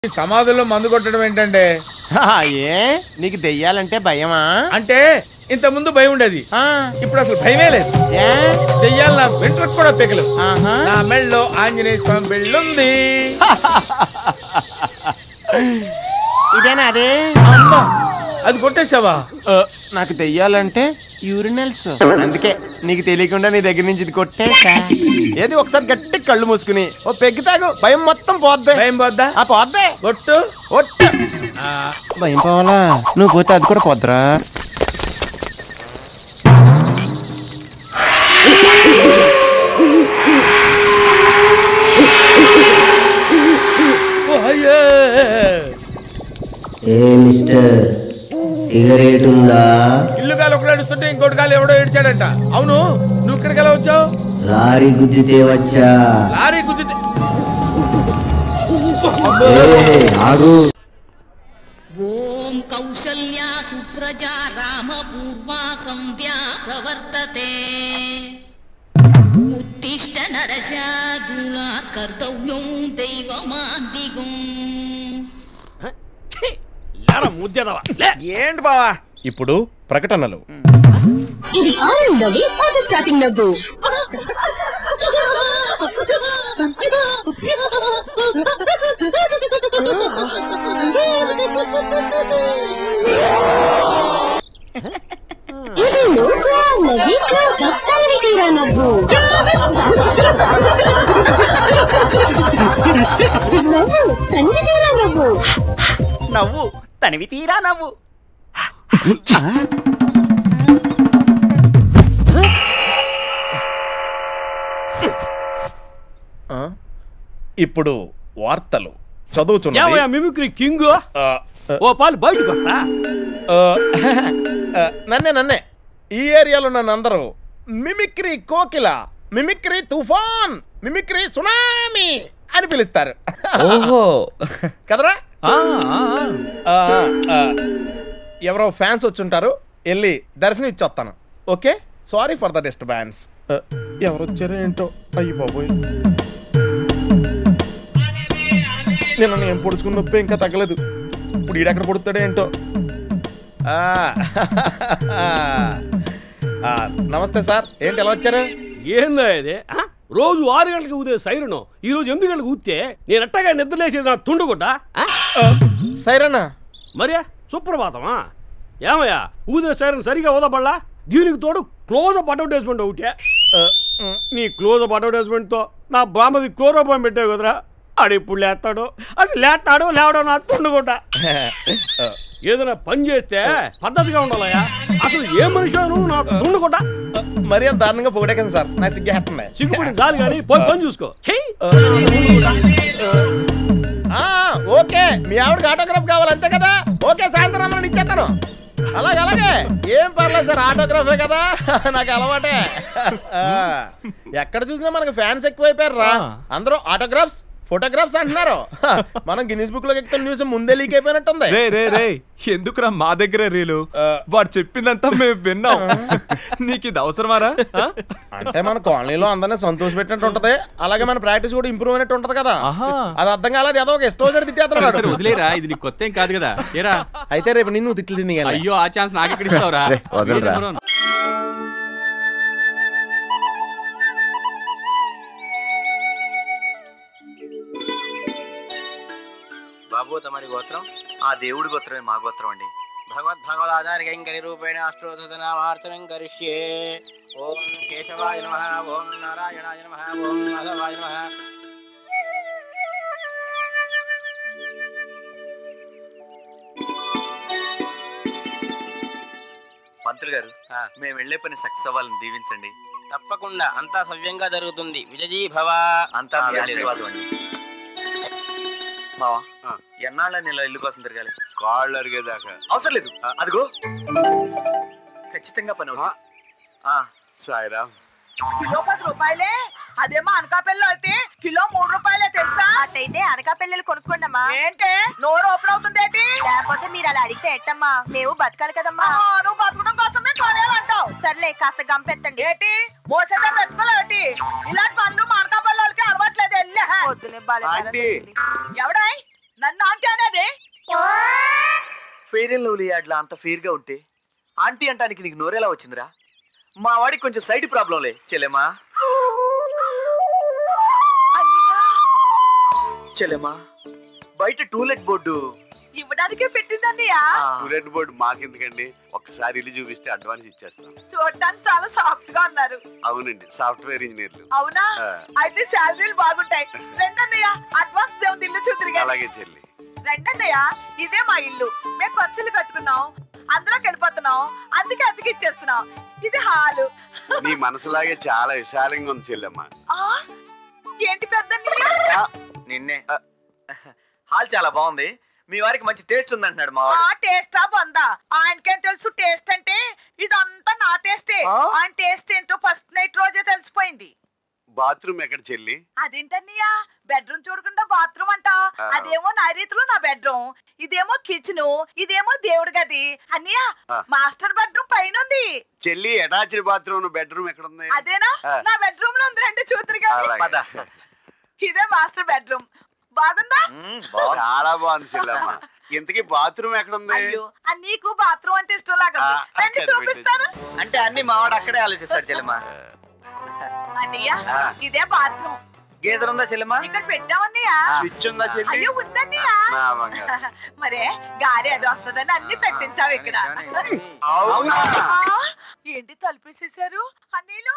ఈ సమాధుల్లో మందు కొట్టడం ఏంటంటే హా, ఏ నీకు దెయ్యాలంటే భయమా అంటే ఇంత ముందు భయం ఉండేది ఆ, ఇప్పుడు అసలు భయమే లేదు ఏ? దెయ్యాలు నా వెంట్రకు కూడా పెగలు ఆహా. నా మెళ్ళలో ఆంజనేయ స్వామి బెళ్ళుంది ఇదేనా అదే అమ్మా అది కొట్టేశావా ఆ, నాకు దెయ్యాలంటే యూరినల్స్ అందుకే నీకు తెలియకుండా నీ దగ్గర నుంచి ఇది కొట్టేసా ఏది ఒకసారి గట్టి కళ్ళు మూసుకుని ఓ పెగ్గు తాగు భయం మొత్తం పోద్ది భయం పోద్దా ఆ పోద్దే కొట్టు ఒట్టు భయం పోవాలా నువ్వు పోతే అది కూడా పోద్దురా ఓ, అయ్యే. ఏ మిస్టర్ సిగరెట్ ఉందా ఇల్లు గాలి ఒకడు ఏడుస్తుంటే ఇంకోటి గాలి ఎవడో ఏడ్చాడంట అవును నువ్వు ఇక్కడికి ఎలా వచ్చావు లారీ గుద్దితే వచ్చా లారీ గుద్దితే ఏ ఆగు ॐ कौसल्या सुप्रजा रामपूर्वा सन्ध्या प्रवर्तते उत्तिष्ठ नरशार्दूला कर्तव्यं दैवमादिगम् ఏంటి బావా ఇప్పుడు ప్రకటనలు ఇది ఆనందవి ఆటో స్టార్టింగ్ నవ్వు ఇది నూకు నవ్వి కాక తల్లి తీరా నవ్వు నవ్వు తల్లి తీరా నవ్వు నవ్వు తనివి తీరా నవ్వు ఇప్పుడు వార్తలు చదువుతున్నా ఏమయ్యా మిమిక్రీ కింగ్ ఓ పాలు బయటకు వస్తా నన్నే నన్నే ఈ ఏరియాలో నన్ను అందరూ మిమిక్రీ కోకిల మిమిక్రీ తుఫాన్ మిమిక్రీ సునామీ అని పిలుస్తారు ఓహో కదరా ఆ, ఆ, ఆ. ఆ, ఆ, ఎవరో ఫ్యాన్స్ వచ్చుంటారు వెళ్ళి దర్శనం ఇచ్చొస్తాను okay sorry for the disturbance ఎవరు వచ్చారో ఏంటో అయ్యి బాబోయ్ నిన్న నేను పొడుచుకున్న నొప్పి ఇంకా తగ్గలేదు ఇప్పుడు ఈడెక్కడ పొడుతాడో ఏంటో ఆ, ఆ, నమస్తే సార్ ఏంటి ఎలా వచ్చారు ఏందా ఇది ఆ? రోజు ఆరు గంటలకు ఊదే సైరను ఈ రోజు ఎనిమిది గంటలకు ఊతే నేను అట్టగా నిద్రలేసేది నా తుండుగుడ్డ ఆ? సైరనా మరే సుప్రభాతమా ఏమయ్యా ఊదే సైరన్ సరిగా ఊదబడలా దీనికి తోడు క్లోజ్ అప్ అడ్వర్టైజ్మెంట్ ఒకటే ఆ, ఉమ్, నీ క్లోజ్ అప్ అడ్వర్టైజ్మెంట్తో నా బామ్మది క్లోరోపాన్ పెట్టావు కదరా ఆడు ఇప్పుడు లేస్తాడు అది లేస్తాడు లేవడం నా తుండుగుడ్డ ఆ, ఏదైనా పని చేస్తే పద్ధతిగా ఉండాలయ్యా అసలు ఏ మనిషి నువ్వు నా తుండుగుడ్డ మరీ అంత దారుణంగా పొగడేకండి సార్ నాకు సిగ్గేస్తుంది సిగ్గుపడి చాలు కానీ పోయి పని చూసుకో చెయ్యి ఆ, ఓకే మీ ఆవిడకి ఆటోగ్రాఫ్ కావాలి అంతే కదా ఓకే సాయంత్రం రమ్మని ఇచ్చేస్తాను అలాగే అలాగే ఏం పర్లేదు సార్ ఆటోగ్రాఫే కదా నాకు అలవాటే ఆ, ఎక్కడ చూసినా మనకు ఫ్యాన్స్ ఎక్కువైపోయారు రా అందరూ ఆటోగ్రాఫ్స్ ఫోటోగ్రాఫ్స్ అంటున్నారు మనం గిన్నీస్ బుక్ లో ఎక్కుతున్న న్యూస్ ముందే లీక్ అయిపోయినట్టుంది రే రే రే ఎందుకురా మా దగ్గర రీలు ఆ. వాడు చెప్పిందంతా మేము విన్నాం నీకు ఇది అవసరమారా ఆ? అంటే మన కాలనీలో అందరినీ సంతోష పెట్టినట్టు ఉంటది అలాగే మన ప్రాక్టీస్ కూడా ఇంప్రూవ్ అయినట్టు ఉంటది కదా ఆహా. అది అర్థం కాలేదు ఏదో ఒక ఎస్టో సరే సరే తిట్టేస్తున్నాడు వదిలేరా ఇది నీకు కొత్త ఏం కాదు కదా ఏరా అయితే రేపు నిన్ను తిట్లు తిని అయ్యో ఆ ఛాన్స్ నాకు ఎక్కడ ఇస్తావురా రే, వదలరా. వీడు ఎవరో. బాబు తమరి గోత్రం ఆ దేవుడి గోత్రమే మా గోత్రం అండి భగవద్ భగవదాధారిక ఇంకరి రూపేణ అష్టోత్తనామార్చనం కరిష్యే ఓం కేశవాయ నమ ఓం నారాయణాయ నమ ఓం మాధవాయ నమ పంతులు గారు మేము వెళ్ళే పని సక్సెస్ అవ్వాలని దీవించండి తప్పకుండా అంతా సవ్యంగా జరుగుతుంది విజయీ భవ అంతా మీ ఆశీర్వాదం అండి మావా ఎన్నాళ్ళని ఇలా ఇల్లు కోసం తిరగాలి కాళ్ళు అరిగేదాకా అవసరం లేదు అదిగో ఖచ్చితంగా పని అవుతుంది ఆ, సాయిరామ్ కిలో పది రూపాయలే అదేమో అనకాపల్లి అయితే కిలో మూడు రూపాయలే తెలుసా అట్టయితే అనకాపల్లి కొనుక్కోండమ్మా ఏంటే నోరు ఓపెన్ అవుతుంది ఏంటి లేకపోతే మీరు అలా అడిగితే ఎట్టమ్మా మేము బతకాలి కదమ్మా నువ్వు బతకడం కోసమే కొనేయాలంటావు సర్లే కాస్త గంపెత్తండి ఏంటి మోసేదా బతుకోలేటి ఇలాంటి పనులు మా అనకాపల్లి వాళ్ళకి అలవాట్లేదు వెళ్ళే పొద్దునే బాలే ఎవడాయ్ నన్ను ఆంటీ అనేది ఫెయిర్ అండ్ లవ్లీ యాడ్లా అంత ఫెయిర్ గా ఉంటే ఆంటీ అంటానికి నీకు నోరేలా వచ్చిందిరా మా వాడికి కొంచెం సైడ్ ప్రాబ్లంలే చెల్లెమా చెల్లెమా బయట టూలెట్ బోర్డు ఇవ్వడానికే పెట్టిందన్నయ్య టూలెట్ బోర్డు మాకెందుకండి ఒక్కసారి ఇల్లు చూపిస్తే అడ్వాన్స్ ఇచ్చేస్తాం చూడటానికి చాలా సాఫ్ట్ గా ఉన్నారు అవునండి సాఫ్ట్వేర్ ఇంజనీర్లు అవునా ఆ, అయితే శాలరీలు బాగుంటాయి రెండన్నయ్య అడ్వాన్స్ దేవుని ఇల్లు చూద్దరు అలాగే చెల్లి రెండన్నయ్య ఇదే మా ఇల్లు మేము కొత్తలు కట్టుకున్నాం అందరం వెళ్ళిపోతున్నాం అందుకే అందుకే ఇచ్చేస్తున్నాం ఇది హాలు నీ మనసులాగే చాలా విశాలంగా ఉంది చెల్లెమ్మ ఆ, ఏంటి పెద్ద నిన్నే హాల్ చాలా బాగుంది మీ వారికి మంచి టేస్ట్ ఉందంటున్నాడు మా వాడు టేస్టా బొందా ఆయనకేం తెలుసు టేస్ట్ అంటే ఇదంతా నా టేస్టే ఆ? ఆయన టేస్ట్ ఏంటో ఫస్ట్ నైట్ రోజే తెలిసిపోయింది బాత్రూమ్ ఎక్కడ చెల్లి అదేంటన్నయ్యా బెడ్రూమ్ చూడకుండా బాత్రూమ్ అంట ఆ. అదేమో నా రీతిలో నా బెడ్రూమ్ ఇదేమో కిచెన్ ఇదేమో దేవుడి గది అన్నయ్య ఆ. మాస్టర్ బెడ్రూమ్ పైన ఉంది చెల్లి అటాచ్డ్ బాత్రూమ్ బెడ్రూమ్ ఎక్కడ ఉంది అదేనా ఆ. నా బెడ్రూమ్ లో ఉంది రండి చూద్దరు అలాగే. పద ఇదే మాస్టర్ బెడ్రూమ్ బాగుందా మ్మ్, బాగుంది. చాలా బాగుంది చెల్లెమ్మ ఇంతకీ బాత్రూమ్ ఎక్కడ ఉంది అయ్యో ఆ నీకు బాత్రూమ్ అంటే ఇష్టం లాగా ఉంది. ఆ, రండి అక్కడ చూపిస్తాను అంటే అన్ని మా వాడు అక్కడే ఆలోచిస్తాడు చెల్లెమా అన్నయ్య ఆ. ఇదే బాత్రూమ్ గేదెలు ఉందా చెల్లెమా ఇక్కడ పెట్టామన్నయ్య స్విచ్ ఉందా చెల్లి అయ్యో ఉందన్నయ్య నా బంగారు. మరే గాలి అది వస్తుందని అన్ని పెట్టించావు ఇక్కడ అవునా ఆ, ఏంటి తలుపేసేసారు అన్నీలు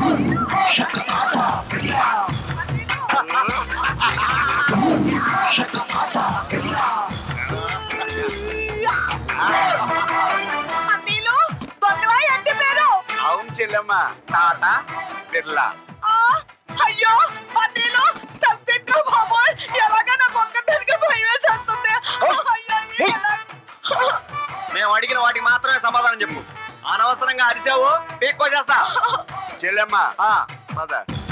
అన్నీలు బంగ్లా ఏంటి పేరు అవును చెల్లెమ్మ తాత బిర్లా ఆ, అయ్యో అన్నీలు తప్పించు బాబోయ్ ఎలాగైనా మొక్క తిరిగి భయం వేసేస్తుంది అయ్యో, ఎలా- మేము అడిగిన వాటికి మాత్రమే సమాధానం చెప్పు అనవసరంగా అరిసావు పేక్కో చేస్తా చెల్లెమ్మ ఆ, పద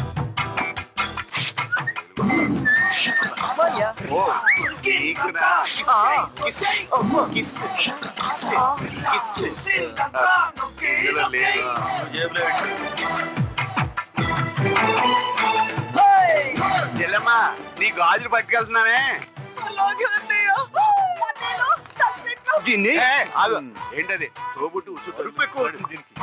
ఓ నీకునా ఆ. కిస్ కిస్ కిస్ కిస్ ఇందులో లేదు జేబులో పెట్టు. చెల్లెమ్మ నీ గాజులు పట్టుకెళ్తున్నానే అలాగే అన్నయ్య. అన్నీలు, తప్పించు. దీన్ని ఏ, ఆగు. ఏంటది తోబుట్టు ఉచ్చు అరుపు ఎక్కువ అవుతుంది దీనికి.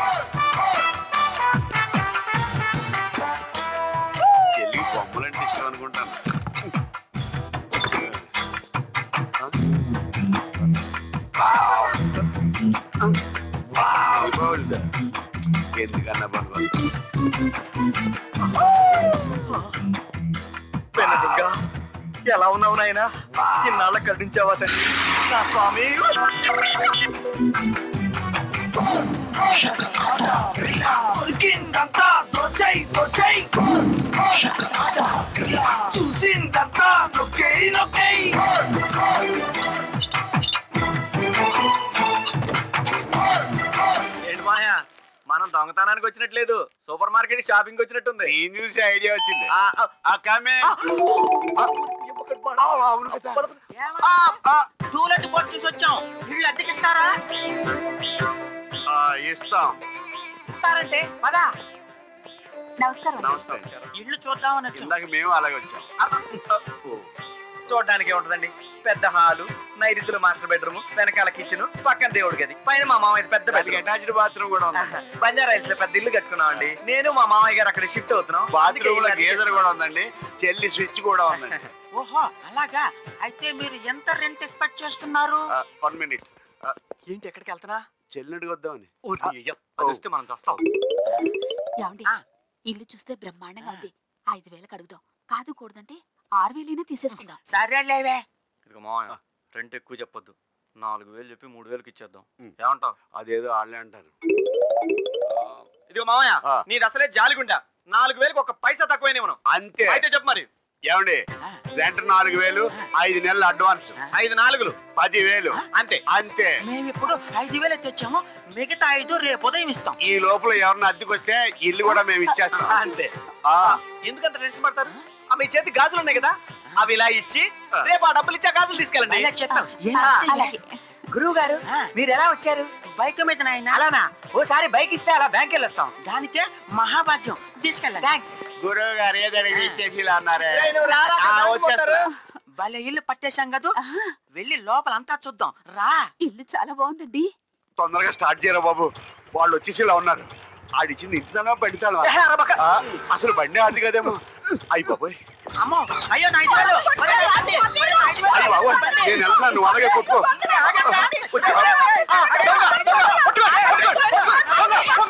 చెల్లి బొమ్మలంటే ఇష్టం అనుకుంటాను ఎందుకన్నా భగవంతు పెనదుర్గా ఎలా ఉన్నావు నాయనా ఇన్నాళ్ళ కరుణించావా తండ్రి నా స్వామి ఏంటి మాయా మనం దొంగతనానికి వచ్చినట్లేదు సూపర్ మార్కెట్ షాపింగ్ వచ్చినట్టుంది నేను చూసి ఐడియా వచ్చింది ఆ, ఆ, ఆ కమే అవును కదా టూలెట్ బోట్ చూసి వచ్చాం ఇల్లు అద్దెకిస్తారా ఆ, ఇస్తాం ఇస్తారంటే పదా నమస్కారం నమస్తే ఇల్లు చూద్దామని వచ్చాం ఇందాక మేము అలాగే వచ్చాం ఓ, చూడడానికి ఉంటదండి పెద్ద హాలు నైరుతుల మాస్టర్ బెడ్రూమ్ వెనకాల కిచెన్ పక్కన దేవుడి గది పైన మా మామయ్య పెద్ద దానికి బెడ్రూమ్ అటాచ్డ్ బాత్రూమ్ కూడా ఉంది బంజారా హిల్స్ లో పెద్ద ఇల్లు కట్టుకున్నాం అండి నేను మా మామయ్య గారు అక్కడ షిఫ్ట్ అవుతున్నాం బాత్రూమ్ లో అందుకే గేజర్ ఇల్లు కూడా ఉందండి చెల్లి స్విచ్ కూడా ఉందండి ఓహో అలాగా అయితే మీరు ఎంత రెంట్ ఎక్స్పెక్ట్ చేస్తున్నారు వన్ మినిట్ ఏంటి ఎక్కడికి వెళ్తున్నా చెల్లిని అడుగుద్దామని ఓ, దెయ్యం. అది వస్తే మనం వస్తాం ఏమండి ఇల్లు చూస్తే బ్రహ్మాండంగా ఉంది ఐదు వేలకు అడుగుదాం కాదు కూడదంటే ఆరు వేలైనా తీసేసుకుందాం సరే లేవే ఇదిగో మామయ్య రెంట్ ఎక్కువ చెప్పొద్దు నాలుగు వేలు చెప్పి మూడు వేలకి ఇచ్చేద్దాం ఉం. ఏమంటావు అదేదో వాళ్ళే అంటారు ఇదిగో మామయ్య ఆ. నీది అసలే జాలిగుండా నాలుగు వేలకు ఒక పైసా తక్కువైనా మనం అంతే అయితే చెప్పు మరి ఏమండి రెంట్ నాలుగు వేలు ఐదు నెలలు అడ్వాన్స్ ఐదు నాలుగులు పది వేలు అంతే అంతే మేము ఇప్పుడు ఐదు వేలు తెచ్చాము మిగతా ఐదు రేపు ఉదయం ఇస్తాం ఈ లోపల ఎవరిని అద్దెకి వస్తే ఇల్లు కూడా మేము ఇచ్చేస్తాం అంతే ఆ, ఎందుకంత టెన్షన్ పడతారు ఆ మీ చేతి గాజులు ఉన్నాయి కదా అవి ఇలా ఇచ్చి రేపు ఆ డబ్బులు ఇచ్చే గాజులు తీసుకెళ్ళండి అయినా చెప్పాం ఏం ఆ, నచ్చిందా? అలాగే గురువు గారు మీరు ఎలా వచ్చారు బైక్ మీద నాయన అలానా ఓసారి బైక్ ఇస్తే అలా బ్యాంక్ వెళ్ళొస్తాం దానికే మహాభాగ్యం తీసుకెళ్ళండి థ్యాంక్స్ గురువు గారు ఏదైనా ఇచ్చేసి ఇలా అన్నారే రేయ్, నువ్వు రారా, ఆ, బ్యాంకు వచ్చేస్తా. భలే ఇల్లు పట్టేశాం కదా వెళ్ళి లోపల అంతా చూద్దాం రా ఇల్లు చాలా బాగుందండి తొందరగా స్టార్ట్ చేయరా బాబు వాళ్ళు వచ్చేసి ఇలా ఉన్నారు ఆడిచ్చింది ఇంటిదానా బండితానా ఏ, అరవక. అసలు బండి ఆడి కదేమో అయ్యి బాబోయ్ అమ్మో అయ్యో నా ఐదు వేలు. ఒరే, రండి. ఒరే, నా ఐదు వేలు. అయ్యి బాబోయ్ నేను వెళ్తాను నువ్వు అలాగే కొట్టుకో వచ్చి ఆ, దొంగ, దొంగ, పట్టుకో, పట్టుకో,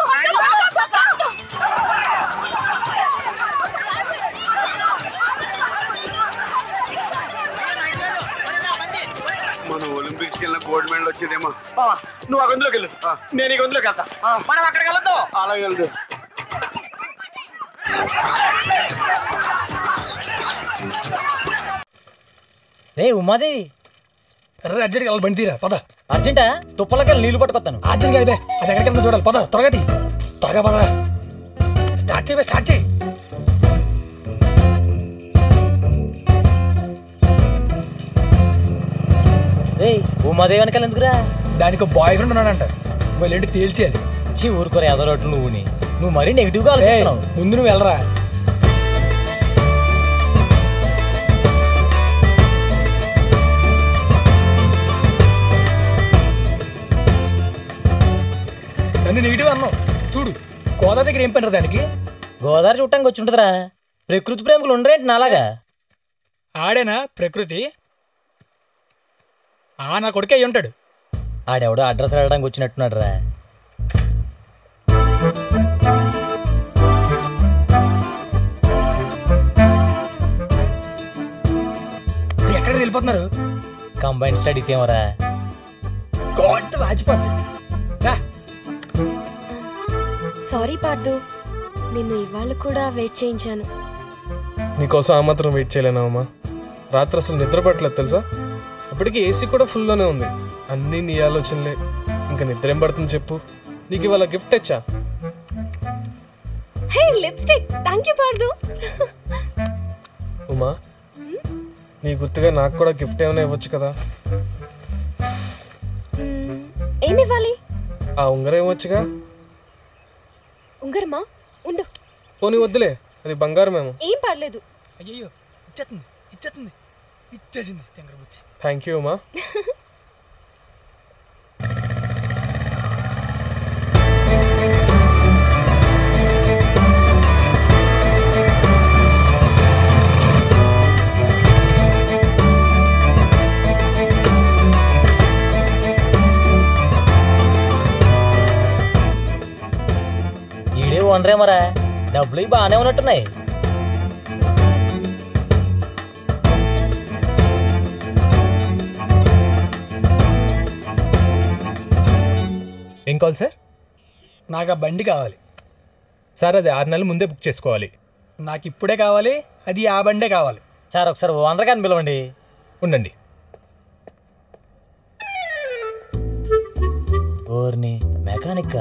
మనం ఒలింపిక్స్ వెళ్ళిన గోల్డ్ మెడల్ వచ్చేదేమో నువ్వు ఆ గొంతులోకి వెళ్ళు నేను ఈ గొంతులోకి వెళ్తా మనం అక్కడికి వెళ్దాం అలాగే వెళ్దు రే ఉమాదేవి అర్జెంట్గా వెళ్ళాలి బండి తీరా పద అర్జెంటా తుప్పలకెళ్ళి నీళ్లు పట్టుకొస్తాను అర్జెంట్గా అయితే అది ఎక్కడికి వెళ్తా చూడాలి పద త్వరగా తీ త్వరగా పద స్టార్ట్ చేయి స్టార్ట్ చేయి రే ఉమాదేవి వెనకాల ఎందుకురా దానికి బాయ్ ఫ్రెండ్ ఉన్నాడంట వాళ్ళేంటి తేల్చేయాలి చీ ఊరుకోరే ఎదరోట్లు నువ్వుని నువ్వు మరీ నెగిటివ్ గా ఏయ్, ఆలోచిస్తున్నావు ముందు నువ్వు వెళ్ళరా నన్ను నెగిటివ్ అన్నావు చూడు కోదా దగ్గర ఏం పని దానికి గోదావరి చుట్టానికి వచ్చి ఉంటుందిరా ప్రకృతి ప్రేమికులు ఉండరేంటి నాలాగా ఆడేనా ప్రకృతి ఆ నా కొడుకే అయి ఉంటాడు ఆడెవడో అడ్రస్ అడగడానికి వచ్చినట్టున్నాడు రా ఎక్కడ వెళ్ళిపోతున్నారు కంబైన్ స్టడీస్ ఏమరా గోడ రాజిపోద్ది రా సారీ పార్దు నిన్ను ఇవాళ కూడా వెయిట్ చేయించాను నీకోసం ఆ మాత్రం వెయిట్ చేయలేనావమ్మా రాత్రి అసలు నిద్ర పట్టలేదు తెలుసా అప్పటికి ఏసీ కూడా ఫుల్లోనే ఉంది అన్నీ నీ ఆలోచనలే ఇంకా నిద్ర ఏం పడుతుంది చెప్పు నీకు ఇవాళ గిఫ్ట్ ఇచ్చా hey lipstick thank you Pardhu Uma నీ గుర్తుగా నాకు కూడా గిఫ్ట్ ఏమైనా ఇవ్వచ్చు కదా ఏమి ఇవ్వాలి ఆ ఉంగరం ఇవ్వచ్చుగా ఉంగరమా ఉండు పోనీ వద్దులే అది బంగారమేమో ఏం పర్లేదు అయ్యో ఇచ్చేస్తుంది ఇచ్చేస్తుంది ఇచ్చేసింది తెంగరబుచ్చి థ్యాంక్ యూ ఉమా ఈడే ఓనరే మరా డబ్బులు ఇవి బాగానే ఉన్నట్టున్నాయి ఏం కావాలి సార్ నాకు ఆ బండి కావాలి సార్ అది ఆరు నెలల ముందే బుక్ చేసుకోవాలి నాకు ఇప్పుడే కావాలి అది ఆ బండే కావాలి సార్ ఒకసారి ఓనర్ గారిని పిలవండి ఉండండి ఓర్ని మెకానిక్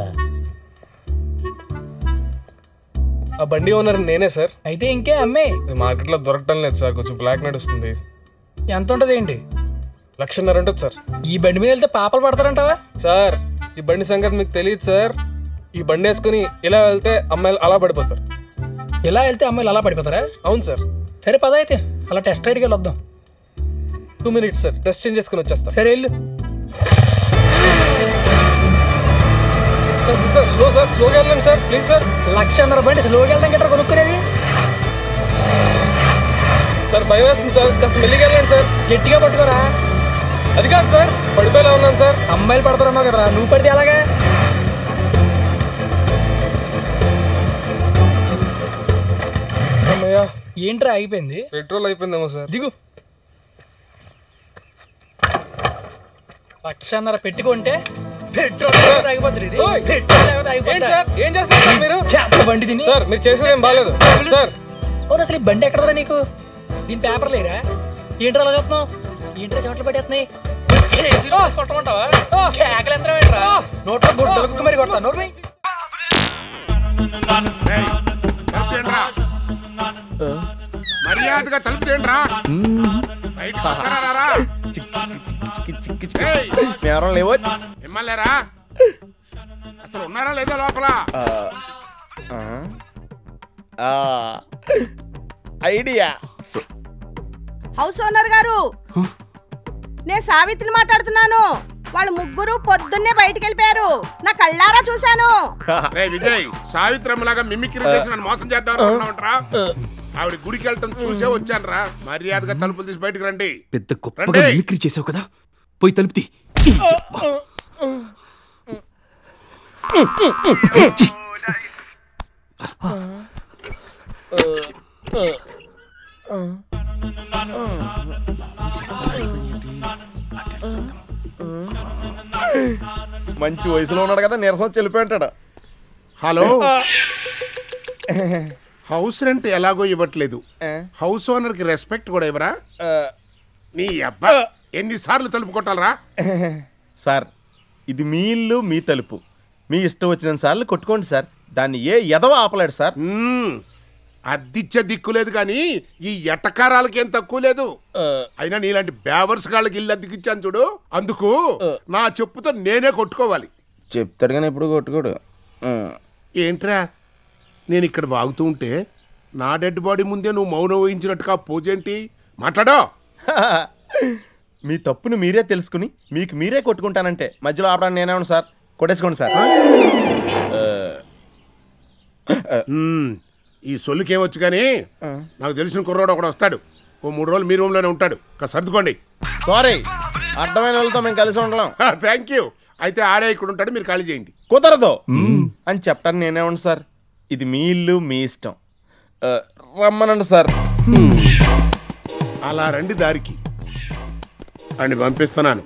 ఆ బండి ఓనర్ నేనే సార్ అయితే ఇంకే అమ్మే ఇది మార్కెట్లో దొరకటం లేదు సార్ కొంచెం బ్లాక్ నడుస్తుంది ఎంత ఉంటుంది ఏంటి లక్షన్నర ఉంటుంది సార్ ఈ బండి మీద వెళ్తే పాపలు పడతారంటావా సార్ ఈ బండి సంగతి మీకు తెలియదు సార్ ఈ బండి వేసుకుని ఇలా వెళ్తే అమ్మాయిలు అలా పడిపోతారు ఇలా వెళ్తే అమ్మాయిలు అలా పడిపోతారా అవును సార్ సరే పద అయితే అలా టెస్ట్ రైడ్కి వెళ్ళొద్దాం two minutes sir dress change చేసుకుని వచ్చేస్తా సరే వెళ్ళు సార్ సార్ స్లో సార్ స్లోగా వెళ్ళండి సార్ ప్లీజ్ సార్ లక్షన్నర బండి స్లోగా వెళ్ళడం గట్రా కొనుక్కునేది సార్ భయం వేస్తుంది సార్ కాస్త మెల్లిగా వెళ్ళండి సార్ గట్టిగా పట్టుకోరా అది కాదు సార్ పడిపోయేలా ఉన్నాను సార్ అమ్మాయిలు పడతారన్నావు కదా నువ్వు పడితే ఎలాగా అమ్మయ్యా ఏంట్రా అయిపోయింది పెట్రోల్ అయిపోయిందేమో సార్ దిగు లక్షన్నర పెట్టుకుంటే పెట్రోల్ తాగిపోతుంది ఇది ఓయ్. పెట్రోల్ ఏంటి తాగిపోతా సార్ ఏం చేస్తారు సార్ మీరు చేపల బండి తిని సార్ మీరు చేసేది ఏం బాగాలేదు సార్ అవును అసలు ఈ బండి ఎక్కడదా నీకు దీని పేపర్ లేరా ఏంట్రా అలా చెప్తున్నావు ఏంట్రా చోట్ల పడేస్తున్నాయి కొట్టమంటావా కేకలు ఎంత ఏంట్రా నోట్లో గుడ్డలు కుక్క మరి కొడతా నోరు మూయ్. మర్యాదగా తలుపు తీయండిరా బయటికి వస్తారా రారా? ఏయ్, ఎవరం లేవో మిమ్మల్నేరా అసలు ఉన్నారా లేదా లోపల ఆ, ఆ, ఆ, ఐడియా హౌస్ ఓనర్ గారు నేను సావిత్రి మాట్లాడుతున్నాను వాళ్ళు ముగ్గురు పొద్దున్నే బయటికి వెళ్ళిపోయారు నా కళ్ళారా చూశాను రే విజయ్ సావిత్రమ్మలాగా మిమిక్రీ చేసి నన్ను మోసం చేద్దాం అనుకుంటున్నావంటరా ఆవిడ గుడికి వెళ్ళటం చూసే వచ్చాను రా మర్యాదగా తలుపులు తీసి బయటకు రండి పెద్ద గొప్పగా రండి. మిమిక్రీ చేసావు కదా పోయి తలుపుతి మంచి వయసులో ఉన్నాడు కదా నీరసం వచ్చి వెళ్ళిపోయింటాడు హలో హౌస్ రెంట్ ఎలాగో ఇవ్వట్లేదు హౌస్ ఓనర్ కి రెస్పెక్ట్ కూడా ఇవ్వరా నీ అబ్బా ఎన్నిసార్లు తలుపు కొట్టాలరా సార్ ఇది మీ ఇల్లు మీ తలుపు మీ ఇష్టం వచ్చిన సార్లు కొట్టుకోండి సార్ దాన్ని ఏ ఎదవ ఆపలేడు సార్ అద్దిచ్చే దిక్కు లేదు కానీ ఈ ఎటకారాలకి ఏం తక్కువ లేదు అయినా నీలాంటి బేవర్స్ గాళ్ళకి ఇల్లు అద్దెకిచ్చాను చూడు అందుకు నా చెప్పుతో నేనే కొట్టుకోవాలి చెప్తాడు కానీ ఎప్పుడు కొట్టుకోడు ఏంట్రా నేను ఇక్కడ వాగుతూ ఉంటే నా డెడ్ బాడీ ముందే నువ్వు మౌనం వహించినట్టుగా పోజేంటి మాట్లాడో మీ తప్పును మీరే తెలుసుకుని మీకు మీరే కొట్టుకుంటానంటే మధ్యలో ఆపడానికి నేనేమను సార్ కొట్టేసుకోండి సార్ మ్మ్. ఈ సొల్లుకేమొచ్చు కానీ నాకు తెలిసిన కుర్రోడు ఒకడు వస్తాడు ఓ మూడు రోజులు మీ రూమ్లోనే ఉంటాడు కాస్త సర్దుకోండి సారీ అడ్డమైన వాళ్ళతో మేము కలిసి ఉండలేం థ్యాంక్ యూ అయితే ఆడే ఇక్కడ ఉంటాడు మీరు ఖాళీ చేయండి కుదరదు అని చెప్పడానికి నేనేమండి సార్ ఇది మీ ఇల్లు మీ ఇష్టం ఆ, రమ్మనండి సార్ అలా రండి దారికి అండి పంపిస్తున్నాను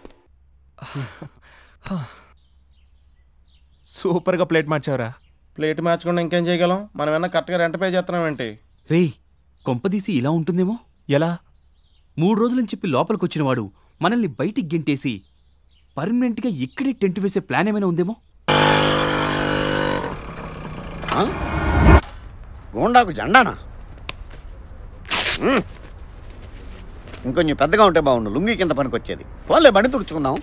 సూపర్గా ప్లేట్ మార్చావురా ప్లేట్ మార్చకుండా ఇంకేం చేయగలం మనం ఏమన్నా కరెక్ట్గా రెంట్ పే చేస్తున్నాం ఏంటి రేయ్ కొంపదీసి ఇలా ఉంటుందేమో ఎలా మూడు రోజులని చెప్పి లోపలికి వచ్చిన వాడు మనల్ని బయటికి గెంటేసి పర్మనెంట్గా ఇక్కడే టెంట్ వేసే ప్లాన్ ఏమైనా ఉందేమో గోండాకు జెండానా మ్మ్. ఇంకొంచెం పెద్దగా ఉంటే బాగుండు లుంగి కింద పనికొచ్చేది పోలే బండి తుడుచుకుందాం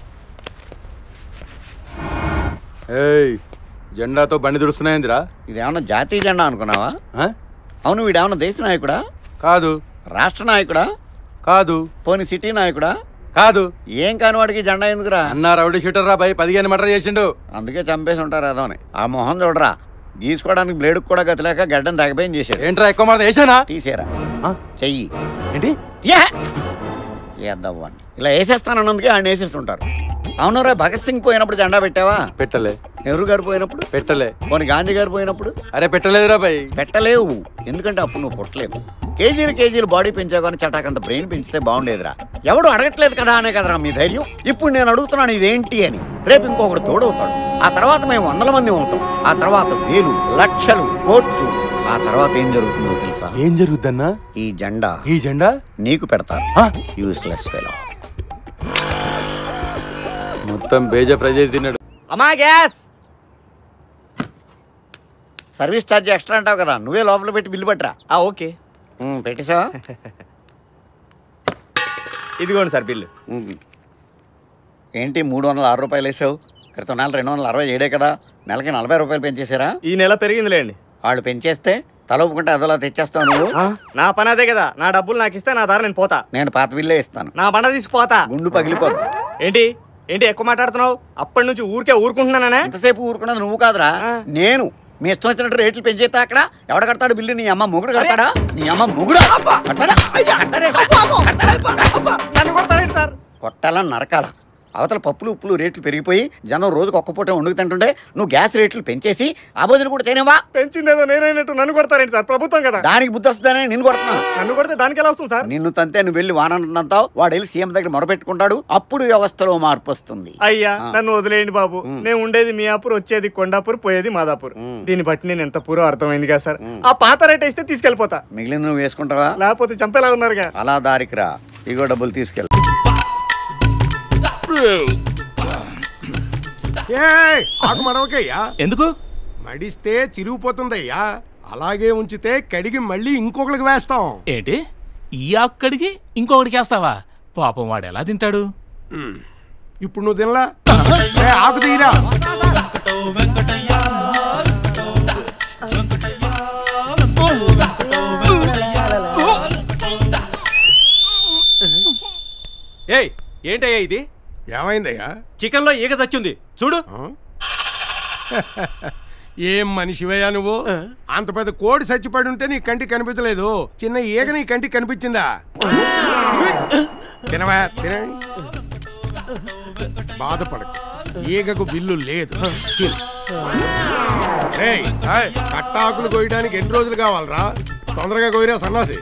ఏయ్ జెండాతో బండి దుడుస్తున్నాయిందిరా ఇదేమన్నా జాతీయ జెండా అనుకున్నావా అవును వీడేమన్నా దేశ నాయకుడా కాదు రాష్ట్ర నాయకుడా కాదు పోనీ సిటీ నాయకుడా కాదు ఏం కాని వాడికి జెండా ఎందుకురా అన్న రౌడీ షూటర్ రా భయ్ పదిహేను మటర్ చేసిండు అందుకే చంపేసి ఉంటారు అదోని ఆ మొహం చూడరా గీసుకోవడానికి బ్లేడ్ కూడా గతిలేక గడ్డం తగ్గపోయి చేశాడు ఏంట్రా ఎక్కువ మాట వేసానా తీసేరా చెయ్యి ఏంటి వేద్దామని ఇలా వేసేస్తానన్నందుకే ఆయన వేసేస్తుంటారు అవునరా భగత్ సింగ్ పోయినప్పుడు జెండా పెట్టావా పెట్టలే నెహ్రూ గారు పోయినప్పుడు పెట్టలే పోనీ గాంధీ గారు పోయినప్పుడు అరే పెట్టలేదురా భయ్ పెట్టలేవు ఎందుకంటే అప్పుడు నువ్వు పుట్టలేదు కేజీలు కేజీలు బాడీ పెంచావు కానీ చటాకంత బ్రెయిన్ పెంచితే బాగుండేదిరా ఎవడు అడగట్లేదు కదా అనే కదరా మీ ధైర్యం ఇప్పుడు నేను అడుగుతున్నాను ఇదేంటి అని రేపు ఇంకొకడు తోడవుతాడు ఆ తర్వాత మేము వందల మంది ఉంటాం ఆ తర్వాత వేలు లక్షలు కోట్లు ఆ తర్వాత ఏం జరుగుతుందో తెలుసా ఏం జరుగుద్దన్నా ఈ జెండా ఈ జెండా నీకు పెడతారు యూస్లెస్ ఫెలో మొత్తం బేజ ఫ్రై చేసి తిన్నాడు అమ్మా గ్యాస్ సర్వీస్ ఛార్జ్ ఎక్స్ట్రా అంటావు కదా నువ్వే లోపల పెట్టి బిల్లు పట్టరా ఓకే పెట్టేసావా ఇదిగోండి సార్ బిల్లు ఏంటి మూడు వందల ఆరు రూపాయలు వేసావు క్రితం నెల రెండు వందల అరవై ఏడే కదా నెలకి నలభై రూపాయలు పెంచేసారా ఈ నెల పెరిగిందిలేండి వాళ్ళు పెంచేస్తే తల ఒప్పుకుంటే అదోలా తెచ్చేస్తావు నువ్వు నా పని అదే కదా నా డబ్బులు నాకు ఇస్తే నా దారి నేను పోతా నేను పాత బిల్లే ఇస్తాను నా బండ తీసిపోతా గుండు పగిలిపోద్ది ఏంటి ఏంటి ఎక్కువ మాట్లాడుతున్నావు అప్పటి నుంచి ఊరికే ఊరుకుంటున్నానే ఎంతసేపు ఊరుకున్నది నువ్వు కాదురా నేను మీ ఇష్టం వచ్చినట్టు రేట్లు పెంచేస్తా అక్కడ ఎవడ కడతాడు బిల్లు నీ అమ్మ మొగుడు కడతాడా నీ అమ్మ మొగుడు కట్టాడా? కట్టరే? కట్టరే? కొట్టాలని నరకాల అవతల పప్పులు ఉప్పులు రేట్లు పెరిగిపోయి జనం రోజుకు ఒక్క పూట వండుకు తింటుంటే నువ్వు గ్యాస్ రేట్లు పెంచేసి ఆ బదులు కూడా చేయనివా పెంచిందేదో నేనైనట్టు నన్ను కొడతారేంటి సార్ ప్రభుత్వం కదా దానికి బుద్ధి వస్తుందని నేను కొడుతున్నాను నన్ను కొడితే దానికి ఎలా వస్తుంది సార్ నిన్ను తంతే నువ్వు వెళ్ళి వానంతంతావు వాడు వెళ్ళి సీఎం దగ్గర మొరపెట్టుకుంటాడు అప్పుడు వ్యవస్థలో మార్పు వస్తుంది అయ్యా నన్ను వదిలేయండి బాబు నేను ఉండేది మియాపూర్ వచ్చేది కొండాపూర్ పోయేది మాదాపూర్ దీన్ని బట్టి నేను ఎంత పూర్వం అర్థమైంది కదా సార్ ఆ పాత రేట్ ఇస్తే తీసుకెళ్ళిపోతా మిగిలిన నువ్వు వేసుకుంటావా లేకపోతే చంపేలా ఉన్నారుగా అలా దారికి రా ఇగో డబ్బులు తీసుకెళ్ళి ఏయ్, ఆకు మడవకయ్యా ఎందుకు మడిస్తే చిరిగిపోతుందయ్యా అలాగే ఉంచితే కడిగి మళ్ళీ ఇంకొకరికి వేస్తాం ఏంటి ఈ అక్కడికి ఇంకొకటికి వేస్తావా పాపం వాడు ఎలా తింటాడు ఇప్పుడు నువ్వు తినలా ఏ, ఆకు తీరా ఏంటయ్యా ఇది ఏమైందయ్యా చికెన్ లో ఈగ చచ్చింది చూడు ఏం మనిషివయ్యా నువ్వు అంత పెద్ద కోడి చచ్చిపడి ఉంటే నీ కంటికి కనిపించలేదు చిన్న ఈగ నీ కంటికి కనిపించిందా తినవా తిన బాధపడకు ఈగకు బిల్లు లేదు తిను. రేయ్, కట్టాకులు కోయడానికి ఎన్ని రోజులు కావాలరా తొందరగా కోయిరా సన్నాసి